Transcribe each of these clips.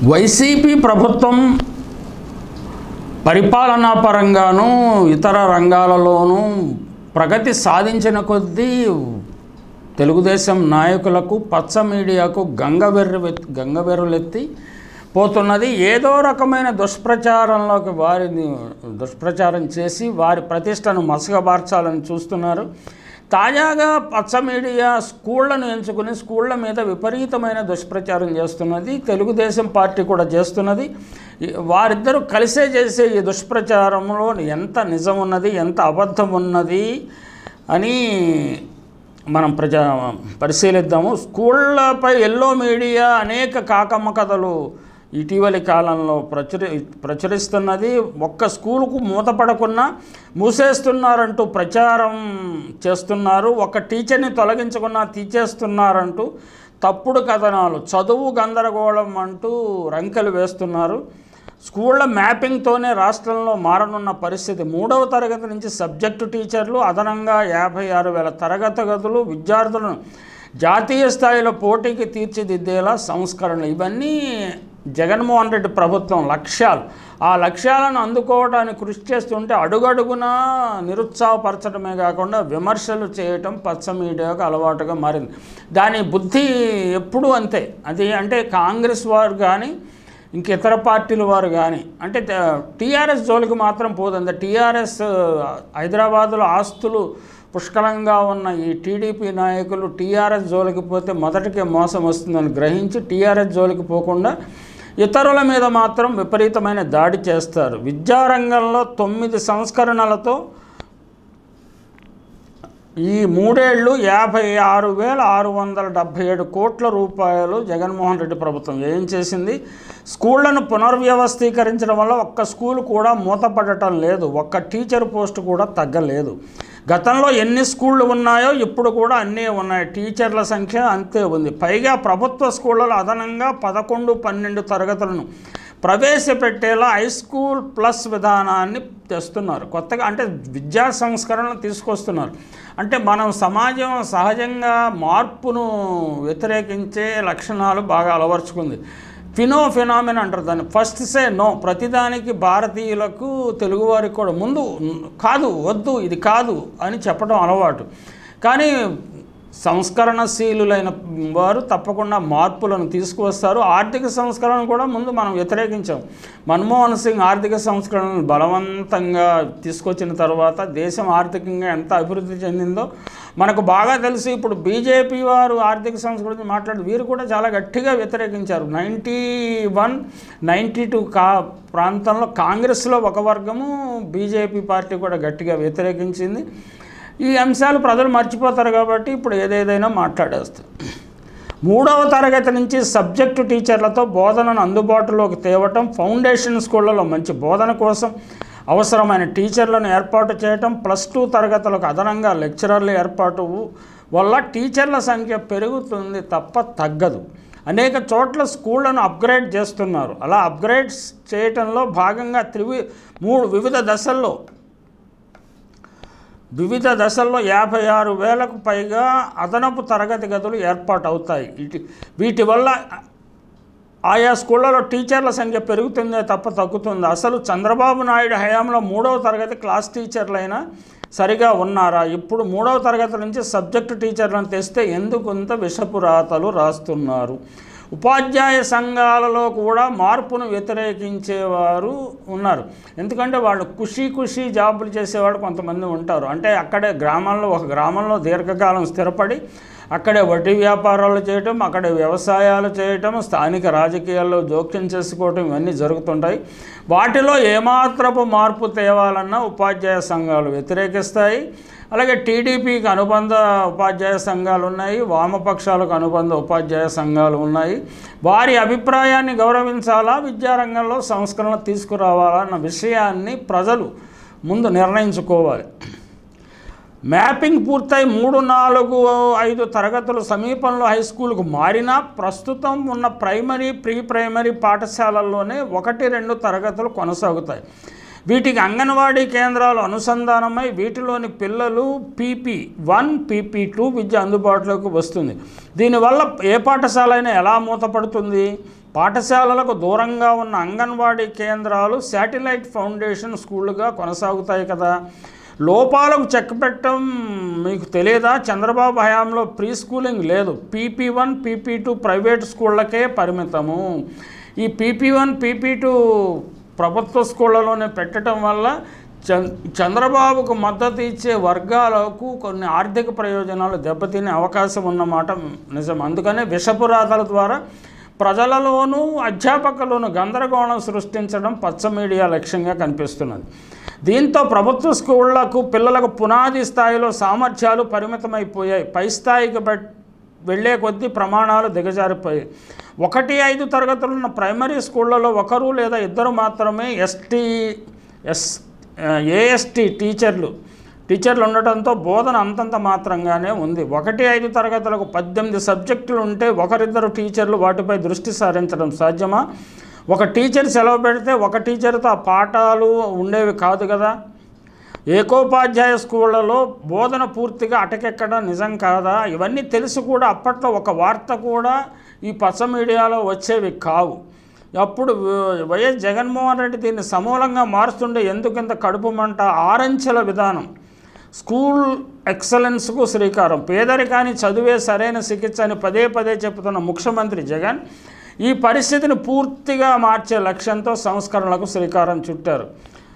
YCP ప్రభుత్వం పరిపాలనా పరంగాను ఇతర రంగాలలోనూ ప్రగతి సాధించిన కొద్దీ తెలుగుదేశం నాయకులకు పచ్చ మీడియాకు గంగవెర్రు గంగవెర్రులెత్తి పోతున్నది ఏదో రకమైన దుష్ప్రచారంలోకి వారిని దుష్ప్రచారం చేసి వారి ప్రతిష్టను మసకబార్చాలని చూస్తున్నారు తాజాగా పచ్చ మీడియా స్కూళ్లను ఎంచుకుని స్కూళ్ళ మీద విపరీతమైన దుష్ప్రచారం చేస్తున్నది తెలుగుదేశం పార్టీ కూడా చేస్తున్నది ఈ- వారిద్దరూ కలిసే చేసే ఈ దుష్ప్రచారంలో ఎంత నిజం ఉన్నది ఎంత అబద్ధం ఉన్నది అని మనం ప్రజా పరిశీలిద్దాము స్కూళ్ళపై ఎల్లో మీడియా అనేక కాకమ్మ కథలు ఇటీవలి కాలంలో ప్రచురి ప్రచురిస్తున్నది ఒక్క స్కూలుకు మూతపడకున్నా మూసేస్తున్నారంటూ ప్రచారం చేస్తున్నారు ఒక టీచర్ని తొలగించకున్నా తీసేస్తున్నారంటూ తప్పుడు కథనాలు చదువు గందరగోళం అంటూ రంకెలు వేస్తున్నారు స్కూళ్ళ మ్యాపింగ్తోనే రాష్ట్రంలో మారనున్న పరిస్థితి మూడవ తరగతి నుంచి సబ్జెక్టు టీచర్లు అదనంగా యాభై ఆరు వేల తరగతి గదులు విద్యార్థులను జాతీయ స్థాయిలో పోటీకి తీర్చిదిద్దేలా సంస్కరణలు ఇవన్నీ జగన్మోహన్ రెడ్డి ప్రభుత్వం లక్ష్యాలు ఆ లక్ష్యాలను అందుకోవడానికి కృషి చేస్తుంటే అడుగడుగునా నిరుత్సాహపరచడమే కాకుండా విమర్శలు చేయటం పచ్చ మీడియాకు అలవాటుగా మారింది దాని బుద్ధి ఎప్పుడూ అంతే అది అంటే కాంగ్రెస్ వారు కానీ ఇంక ఇతర పార్టీల వారు కానీ అంటే టీఆర్ఎస్ జోలికి మాత్రం పోదండి టీఆర్ఎస్ హైదరాబాదులో ఆస్తులు పుష్కలంగా ఉన్న ఈ టీడీపీ నాయకులు టీఆర్ఎస్ జోలికి పోతే మొదటికే మోసం వస్తుందని గ్రహించి టీఆర్ఎస్ జోలికి పోకుండా ఇతరుల మీద మాత్రం విపరీతమైన దాడి చేస్తారు విద్యారంగంలో తొమ్మిది సంస్కరణలతో ఈ మూడేళ్లు యాభై ఆరు వేల ఆరు వందల డెబ్భై ఏడు కోట్ల రూపాయలు జగన్మోహన్ రెడ్డి ప్రభుత్వం ఏం చేసింది స్కూళ్లను పునర్వ్యవస్థీకరించడం వల్ల ఒక్క స్కూల్ కూడా మూతపడటం లేదు ఒక్క టీచర్ పోస్ట్ కూడా తగ్గలేదు గతంలో ఎన్ని స్కూళ్ళు ఉన్నాయో ఇప్పుడు కూడా అన్నీ ఉన్నాయి టీచర్ల సంఖ్య అంతే ఉంది పైగా ప్రభుత్వ స్కూళ్ళలో అదనంగా పదకొండు పన్నెండు తరగతులను ప్రవేశపెట్టేలా హై స్కూల్ ప్లస్ విధానాన్ని తెస్తున్నారు కొత్తగా అంటే విద్యా సంస్కరణలు తీసుకొస్తున్నారు అంటే మనం సమాజం సహజంగా మార్పును వ్యతిరేకించే లక్షణాలు బాగా అలవర్చుకుంది ఫినో ఫినామిన్ అంటారు దాన్ని ఫస్ట్ సే నో ప్రతిదానికి భారతీయులకు తెలుగువారికి కూడా ముందు కాదు వద్దు ఇది కాదు అని చెప్పడం అలవాటు కానీ సంస్కరణశీలులైన వారు తప్పకుండా మార్పులను తీసుకువస్తారు ఆర్థిక సంస్కరణ కూడా ముందు మనం వ్యతిరేకించాం మన్మోహన్ సింగ్ ఆర్థిక సంస్కరణను బలవంతంగా తీసుకొచ్చిన తర్వాత దేశం ఆర్థికంగా ఎంత అభివృద్ధి చెందిందో మనకు బాగా తెలుసు ఇప్పుడు బీజేపీ వారు ఆర్థిక సంస్కరణ గురించి మాట్లాడి వీరు కూడా చాలా గట్టిగా వ్యతిరేకించారు నైంటీ వన్ నైంటీ టూ కా ప్రాంతంలో కాంగ్రెస్లో ఒక వర్గము బీజేపీ పార్టీ కూడా గట్టిగా వ్యతిరేకించింది ఈ అంశాలు ప్రజలు మర్చిపోతారు కాబట్టి ఇప్పుడు ఏదేదైనా మాట్లాడేస్తారు మూడవ తరగతి నుంచి సబ్జెక్టు టీచర్లతో బోధనను అందుబాటులోకి తేవటం ఫౌండేషన్ స్కూళ్ళలో మంచి బోధన కోసం అవసరమైన టీచర్లను ఏర్పాటు చేయటం ప్లస్ టూ తరగతులకు అదనంగా లెక్చరర్ల ఏర్పాటు వల్ల టీచర్ల సంఖ్య పెరుగుతుంది తప్ప తగ్గదు అనేక చోట్ల స్కూళ్లను అప్గ్రేడ్ చేస్తున్నారు అలా అప్గ్రేడ్స్ చేయటంలో భాగంగా త్రివి మూడు వివిధ దశల్లో వివిధ దశల్లో యాభై ఆరు వేలకు పైగా అదనపు తరగతి గదులు ఏర్పాటు అవుతాయి ఇటు వీటి వల్ల ఆయా స్కూళ్ళలో టీచర్ల సంఖ్య పెరుగుతుందే తప్ప తగ్గుతుంది అసలు చంద్రబాబు నాయుడు హయాంలో మూడవ తరగతి క్లాస్ టీచర్లైనా సరిగా ఉన్నారా ఇప్పుడు మూడవ తరగతి నుంచి సబ్జెక్టు టీచర్లను తెస్తే ఎందుకు ఇంత విషపు రాతలు రాస్తున్నారు ఉపాధ్యాయ సంఘాలలో కూడా మార్పును వ్యతిరేకించేవారు ఉన్నారు ఎందుకంటే వాళ్ళు ఖుషీ ఖుషీ జాబులు చేసేవాడు కొంతమంది ఉంటారు అంటే అక్కడే గ్రామంలో ఒక గ్రామంలో దీర్ఘకాలం స్థిరపడి అక్కడే వడ్డీ వ్యాపారాలు చేయటం అక్కడే వ్యవసాయాలు చేయటం స్థానిక రాజకీయాల్లో జోక్యం చేసుకోవటం ఇవన్నీ జరుగుతుంటాయి వాటిలో ఏమాత్రపు మార్పు తేవాలన్నా ఉపాధ్యాయ సంఘాలు వ్యతిరేకిస్తాయి అలాగే టీడీపీకి అనుబంధ ఉపాధ్యాయ సంఘాలు ఉన్నాయి వామపక్షాలకు అనుబంధ ఉపాధ్యాయ సంఘాలు ఉన్నాయి వారి అభిప్రాయాన్ని గౌరవించాలా విద్యారంగంలో సంస్కరణలు తీసుకురావాలా అన్న విషయాన్ని ప్రజలు ముందు నిర్ణయించుకోవాలి మ్యాపింగ్ పూర్తయి మూడు నాలుగు ఐదు తరగతులు సమీపంలో హై స్కూల్కు మారినా ప్రస్తుతం ఉన్న ప్రైమరీ ప్రీ ప్రైమరీ పాఠశాలల్లోనే ఒకటి రెండు తరగతులు కొనసాగుతాయి వీటికి అంగన్వాడీ కేంద్రాలు అనుసంధానమై వీటిలోని పిల్లలు పీపీ వన్ పీపీ టూ విద్య అందుబాటులోకి వస్తుంది దీనివల్ల ఏ పాఠశాల అయినా ఎలా మూతపడుతుంది పాఠశాలలకు దూరంగా ఉన్న అంగన్వాడీ కేంద్రాలు శాటిలైట్ ఫౌండేషన్ స్కూళ్ళుగా కొనసాగుతాయి కదా లోపాలకు చెక్ పెట్టడం మీకు తెలియదా చంద్రబాబు హయాంలో ప్రీ స్కూలింగ్ లేదు PP one PP two private స్కూళ్ళకే పరిమితము ఈ పీపీ వన్ పీపీ టూ ప్రభుత్వ స్కూళ్ళలోనే పెట్టడం వల్ల చం చంద్రబాబుకు మద్దతు ఇచ్చే వర్గాలకు కొన్ని ఆర్థిక ప్రయోజనాలు దెబ్బతినే అవకాశం ఉన్నమాట నిజం అందుకనే విషపురాతల ద్వారా ప్రజలలోనూ అధ్యాపకులను గందరగోళం సృష్టించడం పచ్చ మీడియా లక్ష్యంగా కనిపిస్తున్నది దీంతో ప్రభుత్వ స్కూళ్లకు పిల్లలకు పునాది స్థాయిలో సామర్థ్యాలు పరిమితమైపోయాయి పై స్థాయికి బట్ వెళ్ళే కొద్దీ ప్రమాణాలు దిగజారిపోయాయి ఒకటి ఐదు తరగతులున్న ప్రైమరీ స్కూళ్ళలో ఒకరు లేదా ఇద్దరు మాత్రమే ఎస్టీ ఎస్ ఏఎస్టీ టీచర్లు టీచర్లు ఉండటంతో బోధన అంతంత మాత్రంగానే ఉంది ఒకటి ఐదు తరగతులకు పద్దెనిమిది సబ్జెక్టులు ఉంటే ఒకరిద్దరు టీచర్లు వాటిపై దృష్టి సారించడం సాధ్యమా ఒక టీచర్ సెలవు పెడితే ఒక టీచర్తో ఆ పాఠాలు ఉండేవి కాదు కదా ఏకోపాధ్యాయ స్కూళ్ళలో బోధన పూర్తిగా అటకెక్కడం నిజం కాదా ఇవన్నీ తెలిసి కూడా అప్పట్లో ఒక వార్త కూడా ఈ పచ్చ మీడియాలో వచ్చేవి కావు అప్పుడు వ- వైఎస్ జగన్మోహన్ రెడ్డి దీన్ని సమూలంగా మారుస్తుండే ఎందుకింత కడుపు మంట ఆరంచెల విధానం స్కూల్ ఎక్సలెన్స్కు శ్రీకారం పేదరికాన్ని చదివే సరైన చికిత్స అని పదే పదే చెబుతున్న ముఖ్యమంత్రి జగన్ ఈ పరిస్థితిని పూర్తిగా మార్చే లక్ష్యంతో సంస్కరణలకు శ్రీకారం చుట్టారు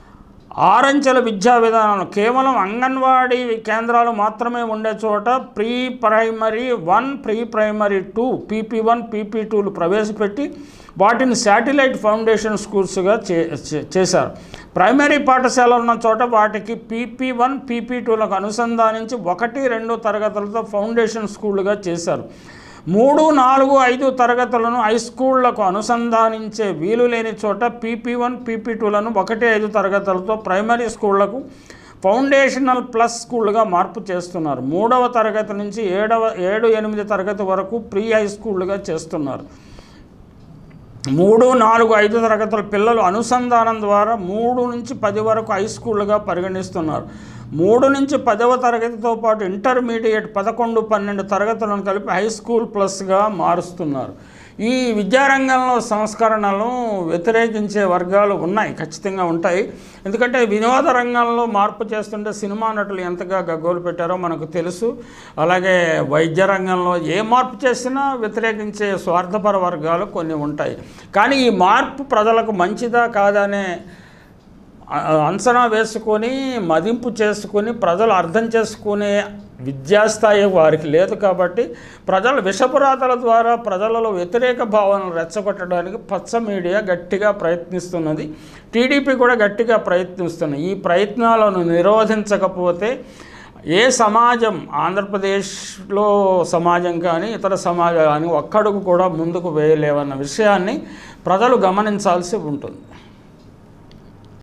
ఆరంచెల విద్యా విధానం కేవలం అంగన్వాడీ కేంద్రాలు మాత్రమే ఉండే చోట pre primary one pre primary two PP one PP టూలు ప్రవేశపెట్టి వాటిని శాటిలైట్ ఫౌండేషన్ స్కూల్స్గా చే చే- చేశారు ప్రైమరీ పాఠశాలలు ఉన్న చోట వాటికి పీపీ వన్ పీపీ టూలకు అనుసంధానించి ఒకటి రెండు తరగతులతో ఫౌండేషన్ స్కూళ్ళుగా చేశారు మూడు నాలుగు ఐదు తరగతులను హై స్కూళ్లకు అనుసంధానించే వీలు లేని చోట పీపీ వన్ పీపీ టూలను ఒకటి ఐదు తరగతులతో ప్రైమరీ స్కూళ్లకు ఫౌండేషనల్ ప్లస్ స్కూళ్ళుగా మార్పు చేస్తున్నారు మూడవ తరగతి నుంచి ఏడవ ఏడు ఎనిమిది తరగతి వరకు ప్రీ హై స్కూళ్ళుగా చేస్తున్నారు మూడు నాలుగు ఐదు తరగతుల పిల్లలు అనుసంధానం ద్వారా మూడు నుంచి పది వరకు హై స్కూళ్ళుగా పరిగణిస్తున్నారు మూడు నుంచి పదవ తరగతితో పాటు ఇంటర్మీడియట్ పదకొండు పన్నెండు తరగతులను కలిపి హై స్కూల్ ప్లస్గా మారుస్తున్నారు ఈ విద్యారంగంలో సంస్కరణలను వ్యతిరేకించే వర్గాలు ఉన్నాయి ఖచ్చితంగా ఉంటాయి ఎందుకంటే వినోద రంగంలో మార్పు చేస్తుంటే సినిమా నటులు ఎంతగా గగ్గోలు పెట్టారో మనకు తెలుసు అలాగే వైద్య రంగంలో ఏ మార్పు చేసినా వ్యతిరేకించే స్వార్థపర వర్గాలు కొన్ని ఉంటాయి కానీ ఈ మార్పు ప్రజలకు మంచిదా కాదనే అ- అంచనా వేసుకొని మదింపు చేసుకొని ప్రజలు అర్థం చేసుకునే విద్యాస్థాయి వారికి లేదు కాబట్టి ప్రజలు విషపురాతల ద్వారా ప్రజలలో వ్యతిరేక భావనలు రెచ్చగొట్టడానికి పచ్చ మీడియా గట్టిగా ప్రయత్నిస్తున్నది టీడీపీ కూడా గట్టిగా ప్రయత్నిస్తున్నది ఈ ప్రయత్నాలను నిరోధించకపోతే ఏ సమాజం ఆంధ్రప్రదేశ్లో సమాజం కానీ ఇతర సమాజం కానీ ఒక్కడుగు కూడా ముందుకు వేయలేవన్న విషయాన్ని ప్రజలు గమనించాల్సి ఉంటుంది